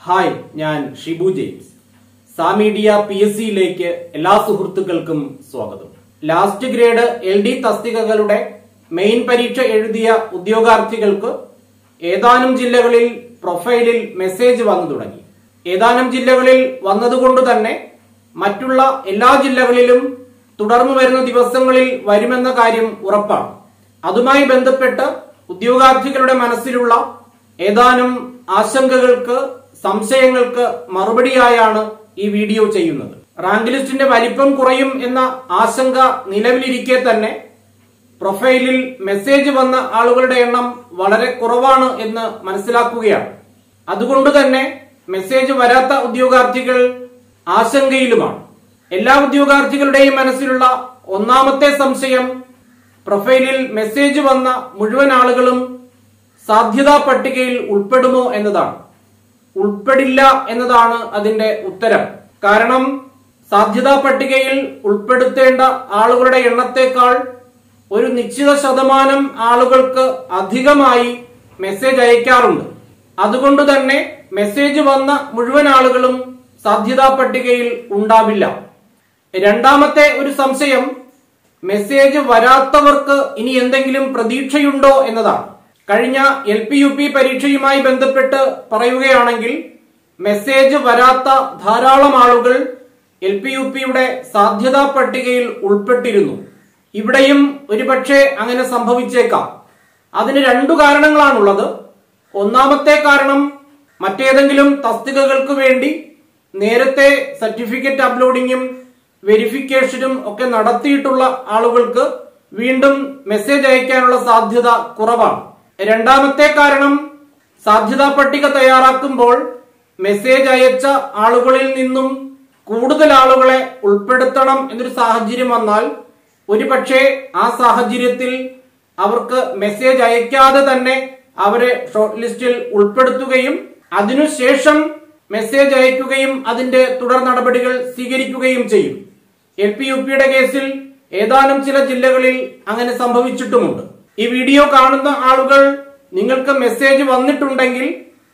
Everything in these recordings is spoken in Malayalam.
ഹായ് ഞാൻ ഷിബു ജെയിംസ് സാമീഡിയ പി എസ് സിയിലേക്ക് എല്ലാ സുഹൃത്തുക്കൾക്കും സ്വാഗതം ലാസ്റ്റ് ഗ്രേഡ് എൽ ഡി തസ്തികകളുടെ മെയിൻ പരീക്ഷ എഴുതിയ ഉദ്യോഗാർത്ഥികൾക്ക് ഏതാനും ജില്ലകളിൽ പ്രൊഫൈലിൽ മെസ്സേജ് വന്നു തുടങ്ങി ഏതാനും ജില്ലകളിൽ വന്നതുകൊണ്ട് തന്നെ മറ്റുള്ള എല്ലാ ജില്ലകളിലും തുടർന്നു വരുന്ന ദിവസങ്ങളിൽ വരുമെന്ന കാര്യം ഉറപ്പാണ് അതുമായി ബന്ധപ്പെട്ട് ഉദ്യോഗാർത്ഥികളുടെ മനസ്സിലുള്ള ഏതാനും ആശങ്കകൾക്ക് സംശയങ്ങൾക്ക് മറുപടിയായാണ് ഈ വീഡിയോ ചെയ്യുന്നത് റാങ്ക് ലിസ്റ്റിന്റെ വലിപ്പം കുറയും എന്ന ആശങ്ക നിലവിലിരിക്കെ തന്നെ പ്രൊഫൈലിൽ മെസ്സേജ് വന്ന ആളുകളുടെ എണ്ണം വളരെ കുറവാണ് എന്ന് മനസ്സിലാക്കുകയാണ് അതുകൊണ്ട് തന്നെ മെസ്സേജ് വരാത്ത ഉദ്യോഗാർത്ഥികൾ ആശങ്കയിലുമാണ് എല്ലാ ഉദ്യോഗാർത്ഥികളുടെയും മനസ്സിലുള്ള ഒന്നാമത്തെ സംശയം പ്രൊഫൈലിൽ മെസ്സേജ് വന്ന മുഴുവൻ ആളുകളും സാധ്യതാ പട്ടികയിൽ ഉൾപ്പെടുമോ എന്നതാണ് ഉൾപ്പെടില്ല എന്നതാണ് അതിന്റെ ഉത്തരം കാരണം സാധ്യതാ പട്ടികയിൽ ഉൾപ്പെടുത്തേണ്ട ആളുകളുടെ എണ്ണത്തേക്കാൾ ഒരു നിശ്ചിത ശതമാനം ആളുകൾക്ക് അധികമായി മെസ്സേജ് അയക്കാറുണ്ട് അതുകൊണ്ട് തന്നെ മെസ്സേജ് വന്ന മുഴുവൻ ആളുകളും സാധ്യതാ പട്ടികയിൽ ഉണ്ടാവില്ല രണ്ടാമത്തെ ഒരു സംശയം മെസ്സേജ് വരാത്തവർക്ക് ഇനി എന്തെങ്കിലും പ്രതീക്ഷയുണ്ടോ എന്നതാണ് കഴിഞ്ഞ എൽ പി യു പി പരീക്ഷയുമായി ബന്ധപ്പെട്ട് പറയുകയാണെങ്കിൽ മെസ്സേജ് വരാത്ത ധാരാളം ആളുകൾ എൽ പി യു പിയുടെ സാധ്യതാ പട്ടികയിൽ ഉൾപ്പെട്ടിരുന്നു ഇവിടെയും ഒരുപക്ഷെ അങ്ങനെ സംഭവിച്ചേക്കാം അതിന് രണ്ടു കാരണങ്ങളാണുള്ളത് ഒന്നാമത്തെ കാരണം മറ്റേതെങ്കിലും തസ്തികകൾക്ക് വേണ്ടി നേരത്തെ സർട്ടിഫിക്കറ്റ് അപ്ലോഡിങ്ങും വെരിഫിക്കേഷനും ഒക്കെ നടത്തിയിട്ടുള്ള ആളുകൾക്ക് വീണ്ടും മെസ്സേജ് അയക്കാനുള്ള സാധ്യത കുറവാണ് രണ്ടാമത്തെ കാരണം സാധ്യതാ പട്ടിക തയ്യാറാക്കുമ്പോൾ മെസ്സേജ് അയച്ച ആളുകളിൽ നിന്നും കൂടുതൽ ആളുകളെ ഉൾപ്പെടുത്തണം എന്നൊരു സാഹചര്യം വന്നാൽ ഒരുപക്ഷെ ആ സാഹചര്യത്തിൽ അവർക്ക് മെസ്സേജ് അയക്കാതെ തന്നെ അവരെ ഷോർട്ട് ലിസ്റ്റിൽ ഉൾപ്പെടുത്തുകയും അതിനുശേഷം മെസ്സേജ് അയക്കുകയും അതിന്റെ തുടർ നടപടികൾ സ്വീകരിക്കുകയും ചെയ്യും എൽ പി യു പിയുടെ കേസിൽ ഏതാനും ചില ജില്ലകളിൽ അങ്ങനെ സംഭവിച്ചിട്ടുമുണ്ട് ഈ വീഡിയോ കാണുന്ന ആളുകൾ നിങ്ങൾക്ക് മെസ്സേജ് വന്നിട്ടുണ്ടെങ്കിൽ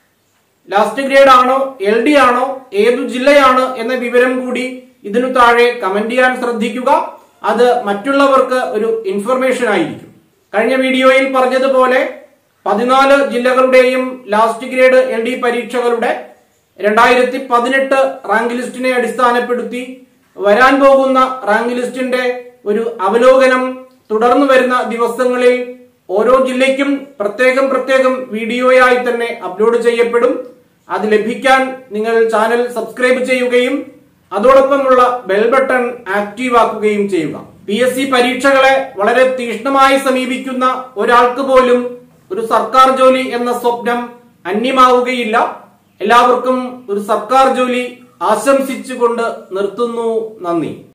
ലാസ്റ്റ് ഗ്രേഡ് ആണോ എൽ ഡി ആണോ ഏതു ജില്ലയാണ് എന്ന വിവരം കൂടി ഇതിനു താഴെ കമന്റ് ചെയ്യാൻ ശ്രദ്ധിക്കുക അത് മറ്റുള്ളവർക്ക് ഒരു ഇൻഫർമേഷൻ ആയിരിക്കും കഴിഞ്ഞ വീഡിയോയിൽ പറഞ്ഞതുപോലെ പതിനാല് ജില്ലകളുടെയും ലാസ്റ്റ് ഗ്രേഡ് എൽ ഡി പരീക്ഷകളുടെ രണ്ടായിരത്തി പതിനെട്ട് റാങ്ക് ലിസ്റ്റിനെ അടിസ്ഥാനപ്പെടുത്തി വരാൻ പോകുന്ന റാങ്ക് ലിസ്റ്റിന്റെ ഒരു അവലോകനം തുടർന്നു വരുന്ന ദിവസങ്ങളിൽ ഓരോ ജില്ലയ്ക്കും പ്രത്യേകം പ്രത്യേകം വീഡിയോയായി തന്നെ അപ്ലോഡ് ചെയ്യപ്പെടും അത് ലഭിക്കാൻ നിങ്ങൾ ചാനൽ സബ്സ്ക്രൈബ് ചെയ്യുകയും അതോടൊപ്പമുള്ള ബെൽ ബട്ടൺ ആക്റ്റീവ് ആക്കുകയും ചെയ്യുക പി എസ് സി പരീക്ഷകളെ വളരെ തീക്ഷ്ണമായി സമീപിക്കുന്ന ഒരാൾക്ക് പോലും ഒരു സർക്കാർ ജോലി എന്ന സ്വപ്നം അന്യമാവുകയില്ല എല്ലാവർക്കും ഒരു സർക്കാർ ജോലി ആശംസിച്ചുകൊണ്ട് നിർത്തുന്നു നന്ദി